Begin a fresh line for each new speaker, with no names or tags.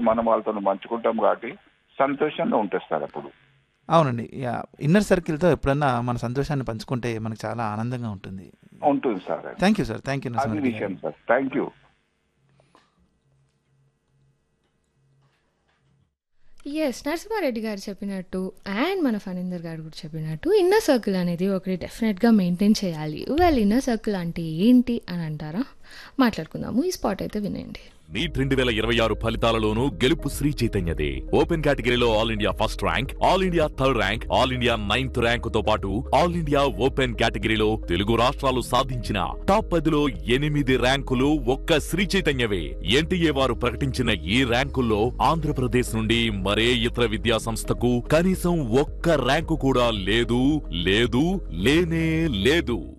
మనం వాళ్ళతో పంచుకుంటాం కాబట్టి సంతోషంగా ఉంటుంది సార్ అప్పుడు
అవునండి యా ఇన్నర్ సర్కిల్తో ఎప్పుడన్నా మన సంతోషాన్ని పంచుకుంటే మనకు చాలా ఆనందంగా ఉంటుంది
ఉంటుంది సార్ అది.
Thank you sir thank you
అది
నరసింహారెడ్డి
విషయం
గారు
sir thank you
yes Narasimhareddy గారు చెప్పినట్టు అండ్ మన ఫణీందర్ గారు కూడా చెప్పినట్టు ఇన్నర్ సర్కిల్ అనేది ఒకటి డెఫినెట్గా మెయింటైన్ చేయాలి వెల్ ఇన్నర్ సర్కిల్ అంటే ఏంటి అని అంటారా మాట్లాడుకుందాము ఈ స్పాట్ అయితే వినండి
నీట్ రెండు వేల ఇరవై ఆరు ఫలితాలలోనూ గెలుపు శ్రీ చైతన్యదే ఓపెన్ కేటగిరీలో all India first rank all India third rank all India ninth rank తో పాటు ఆల్ ఇండియా ఓపెన్ కేటగిరీలో తెలుగు రాష్ట్రాలు సాధించిన టాప్ పదిలో ఎనిమిది ర్యాంకులు ఒక్క శ్రీ చైతన్యవే ఎన్టీఏ వారు ప్రకటించిన ఈ ర్యాంకుల్లో ఆంధ్రప్రదేశ్ నుండి మరే ఇతర విద్యా సంస్థకు కనీసం ఒక్క ర్యాంకు కూడా లేదు లేదు లేనే లేదు